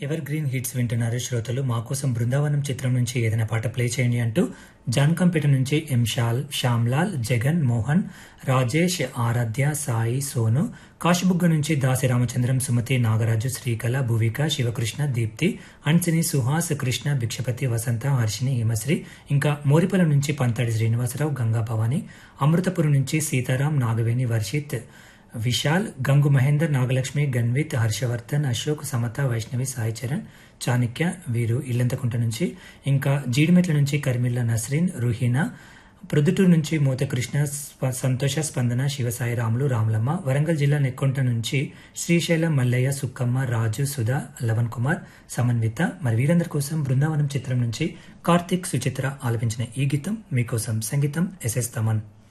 ever green hits వింటున్నారు శ్రోతలు మా కోసం బృందావనం చిత్రం నుంచి ఏదైనా పాట ప్లే చేయండి అంటూ జాన్కంపేట నుంచి ఎం షాల్ శ్యామ్లాల్ జగన్ మోహన్ రాజేష్ ఆరాధ్య సాయి సోను కాశబుగ్గ నుంచి దాసి రామచంద్రం సుమతి నాగరాజు శ్రీకళ భువిక శివకృష్ణ దీప్తి అన్సిని సుహాస్ కృష్ణ భిక్షపతి వసంత హర్షిని హిమశ్రీ ఇంకా మోరిపల నుంచి పంతాడి శ్రీనివాసరావు గంగా భవాని అమృతపురం నుంచి సీతారాం నాగవేణి వర్షిత్ విశాల్ గంగు మహేందర్ నాగలక్ష్మి గన్విత్ హర్షవర్ధన్ అశోక్ సమత వైష్ణవి సాయి చరణ్ చాణక్య వీరు ఇల్లంతకుంట నుంచి ఇంకా జీడిమెట్ల నుంచి కర్మిల్ల నస్రీన్ రుహీనా ప్రొద్దుటూరు నుంచి మూతకృష్ణ స్ప- సంతోష స్పందన శివసాయి రాములు రాములమ్మ వరంగల్ జిల్లా నెక్కొంట నుంచి శ్రీశైలం మల్లయ్య సుక్కమ్మ రాజు సుధా లవన్ కుమార్ సమన్విత మరి వీరందరి కోసం బృందావనం చిత్రం నుంచి కార్తిక్ సుచిత్ర ఆలపించిన ఈ గీతం మీకోసం సంగీతం ఎస్ఎస్ తమన్